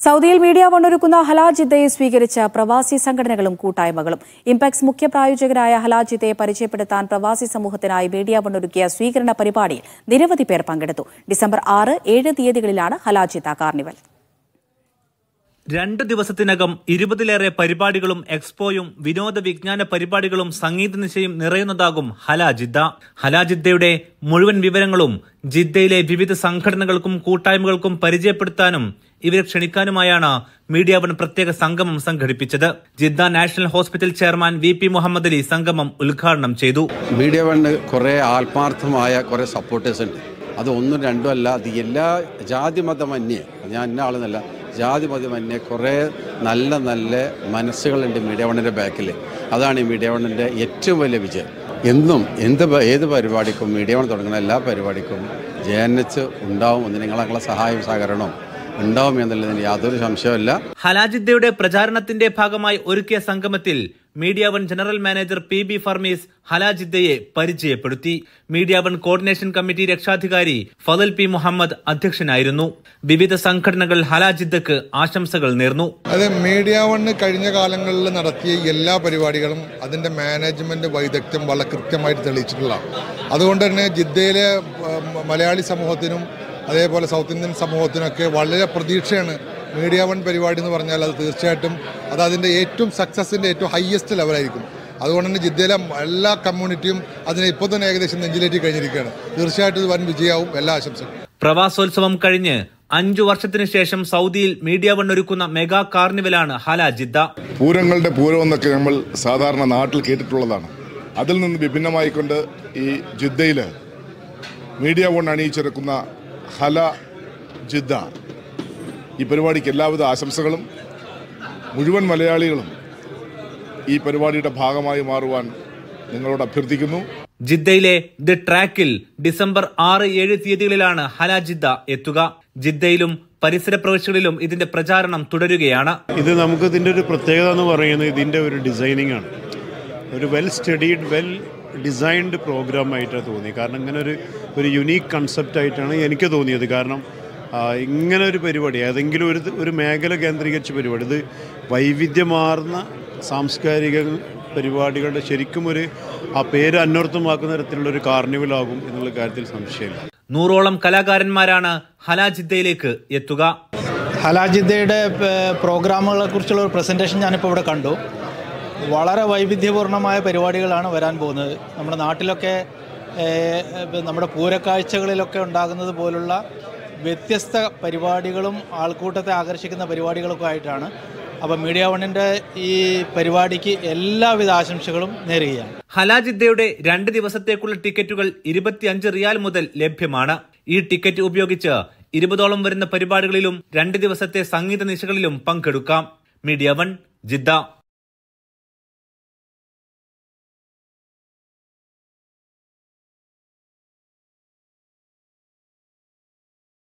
സൗദിയിൽ മീഡിയ വണ്ണൊരുക്കുന്ന ഹലാജിദ്ദയെ സ്വീകരിച്ച പ്രവാസി സംഘടനകളും കൂട്ടായ്മകളും ഇംപാക്സ് മുഖ്യ പ്രായോജകരായ ഹലാജിദ്ദയെ പരിചയപ്പെടുത്താൻ പ്രവാസി സമൂഹത്തിനായി മീഡിയ വണ്ണൊരുക്കിയ സ്വീകരണ പരിപാടിയിൽ നിരവധി പേർ പങ്കെടുത്തു ഡിസംബർ ആറ് ഏഴ് തീയതികളിലാണ് ഹലാജിദ്ദ കാർണിവൽ രണ്ട് ദിവസത്തിനകം ഇരുപതിലേറെ പരിപാടികളും എക്സ്പോയും വിനോദ വിജ്ഞാന പരിപാടികളും സംഗീത നിശയും നിറയുന്നതാകും ഹലാജിദ്ദ ഹലാജിദ്ദയുടെ മുഴുവൻ വിവരങ്ങളും ജിദ്ദയിലെ വിവിധ സംഘടനകൾക്കും കൂട്ടായ്മകൾക്കും പരിചയപ്പെടുത്താനും ഇവരെ ക്ഷണിക്കാനുമായാണ് മീഡിയ വൺ പ്രത്യേക സംഗമം സംഘടിപ്പിച്ചത് Jeddah national hospital chairman V P Muhammad Ali സംഗമം ഉദ്ഘാടനം ചെയ്തു മീഡിയ വണ്ണ് കുറേ ആത്മാർത്ഥമായ കുറേ സപ്പോർട്ടേഴ്സ് ഉണ്ട് അത് ഒന്നും രണ്ടും അല്ല അത് എല്ലാ ജാതി മതമന്യേ ഞാൻ ഇന്ന ആളെന്നല്ല ജാതി മതമന്യേ കുറേ നല്ല നല്ല മനസ്സുകളുണ്ട് മീഡിയ വണ്ണിൻ്റെ ബാക്കിൽ അതാണ് ഈ മീഡിയ വണ്ണിൻ്റെ ഏറ്റവും വലിയ വിജയം എന്നും എന്ത് പ- ഏത് പരിപാടിക്കും മീഡിയ വൺ തുടങ്ങുന്ന എല്ലാ പരിപാടിക്കും ജെ എൻ എച്ച് ഉണ്ടാവും എന്ന് നിങ്ങളെ സഹായവും സഹകരണവും ഉണ്ടാവും എന്നുള്ളതിന് യാതൊരു സംശയമില്ല ഹലാജിദ്ദയുടെ പ്രചാരണത്തിന്റെ ഭാഗമായി ഒരുക്കിയ സംഗമത്തിൽ media one general manager P B Farmees ഹലാജിദ്ദയെ പരിചയപ്പെടുത്തി മീഡിയ വൺ കോർഡിനേഷൻ കമ്മിറ്റി രക്ഷാധികാരി ഫതൽ പി മുഹമ്മദ് അധ്യക്ഷനായിരുന്നു വിവിധ സംഘടനകൾ ഹലാജിദ്ദക്ക് ആശംസകൾ നേർന്നു അത് മീഡിയ വണ്ണ് കഴിഞ്ഞ കാലങ്ങളിൽ നടത്തിയ എല്ലാ പരിപാടികളും അതിൻ്റെ മാനേജ്മെൻറ്റ് വൈദഗ്ധ്യം വളരെ കൃത്യമായിട്ട് തെളിയിച്ചിട്ടുള്ളതാണ് അതുകൊണ്ട് തന്നെ ജിദ്ദയിലെ ഉം, മലയാളി സമൂഹത്തിനും അതേപോലെ സൗത്ത് ഇന്ത്യൻ സമൂഹത്തിനൊക്കെ വളരെ പ്രതീക്ഷയാണ് മീഡിയ വൺ പരിപാടി എന്ന് പറഞ്ഞാൽ അത് തീർച്ചയായിട്ടും അത് അതിൻ്റെ ഏറ്റവും സക്സസിൻ്റെ ഏറ്റവും ഹയസ്റ്റ് ലെവലായിരിക്കും അതുകൊണ്ട് തന്നെ ജിദ്ദയിലെ എല്ലാ കമ്മ്യൂണിറ്റിയും അതിനെ ഇപ്പോൾ തന്നെ ഏകദേശം നെഞ്ചിലേറ്റി കഴിഞ്ഞിരിക്കുകയാണ് തീർച്ചയായിട്ടും ഇത് വൻ വിജയമാവും എല്ലാ ആശംസകളും പ്രവാസോത്സവം കഴിഞ്ഞ് അഞ്ചു വർഷത്തിനു ശേഷം സൗദിയിൽ മീഡിയ വൺ ഒരുക്കുന്ന മെഗാ കാർണിവലാണ് ഹലാജിദ്ദ പൂരങ്ങളുടെ പൂരം എന്നൊക്കെ നമ്മൾ സാധാരണ നാട്ടിൽ കേട്ടിട്ടുള്ളതാണ് അതിൽ നിന്ന് വിഭിന്നമായിക്കൊണ്ട് ഈ ജിദ്ദയിൽ മീഡിയ വൺ അണിയിച്ചെടുക്കുന്ന ഹല ജിദ്ദ ഈ പരിപാടിക്ക് എല്ലാവിധ ആശംസകളും മുഴുവൻ മലയാളികളും ഈ പരിപാടിയുടെ ഭാഗമായി മാറുവാൻ നിങ്ങളോട് അഭ്യർത്ഥിക്കുന്നു ജിദ്ദയിലെ ദി ട്രാക്കിൽ ഡിസംബർ ആറ് ഏഴ് തീയതികളിലാണ് ഹലാജിദ്ദ എത്തുക ജിദ്ദയിലും പരിസര പ്രവിശ്യകളിലും ഇതിന്റെ പ്രചാരണം തുടരുകയാണ് ഇത് നമുക്ക് ഇതിൻ്റെ ഒരു പ്രത്യേകത എന്ന് പറയുന്നത് ഇതിൻ്റെ ഒരു ഡിസൈനിങ് ആണ് ഒരു well studied well designed program ആയിട്ടാണ് തോന്നി കാരണം ഇങ്ങനെ ഒരു ഒരു യുണീക്ക് കൺസെപ്റ്റ് ആയിട്ടാണ് എനിക്ക് തോന്നിയത് കാരണം ആ, ഇങ്ങനെ ഒരു പരിപാടി ഏതെങ്കിലും ഒരു ഒരു മേഖല കേന്ദ്രീകരിച്ച പരിപാടി ഇത് വൈവിധ്യമാർന്ന സാംസ്കാരിക പരിപാടികളുടെ ശരിക്കും ഒരു ആ പേര് അന്വർത്ഥമാക്കുന്ന തരത്തിലുള്ള ഒരു കാർണിവലാകും എന്നുള്ള കാര്യത്തിൽ സംശയമില്ല നൂറോളം കലാകാരന്മാരാണ് ഹലാജിദ്ദയിലേക്ക് എത്തുക ഹലാജിദ്ദയുടെ പ്രോഗ്രാമുകളെ കുറിച്ചുള്ള ഒരു പ്രസൻറ്റേഷൻ ഞാനിപ്പോൾ ഇവിടെ കണ്ടു വളരെ വൈവിധ്യപൂർണമായ പരിപാടികളാണ് വരാൻ പോകുന്നത് നമ്മുടെ നാട്ടിലൊക്കെ ഏഹ്, ഇപ്പം നമ്മുടെ പൂരക്കാഴ്ചകളിലൊക്കെ ഉണ്ടാകുന്നത് പോലുള്ള വ്യത്യസ്ത പരിപാടികളും ആൾക്കൂട്ടത്തെ ആകർഷിക്കുന്ന പരിപാടികളൊക്കെ ആയിട്ടാണ് അപ്പോൾ മീഡിയ വണ്ണിൻ്റെ ഈ പരിപാടിക്ക് എല്ലാവിധ ആശംസകളും നേരുകയാണ് ഹലാജിദ്ദയുടെ രണ്ട് ദിവസത്തേക്കുള്ള ടിക്കറ്റുകൾ ഇരുപത്തിയഞ്ച് റിയാൽ മുതൽ ലഭ്യമാണ് ഈ ടിക്കറ്റ് ഉപയോഗിച്ച് ഇരുപതോളം വരുന്ന പരിപാടികളിലും രണ്ട് ദിവസത്തെ സംഗീത നിശകളിലും പങ്കെടുക്കാം മീഡിയ വൺ ജിദ്ദ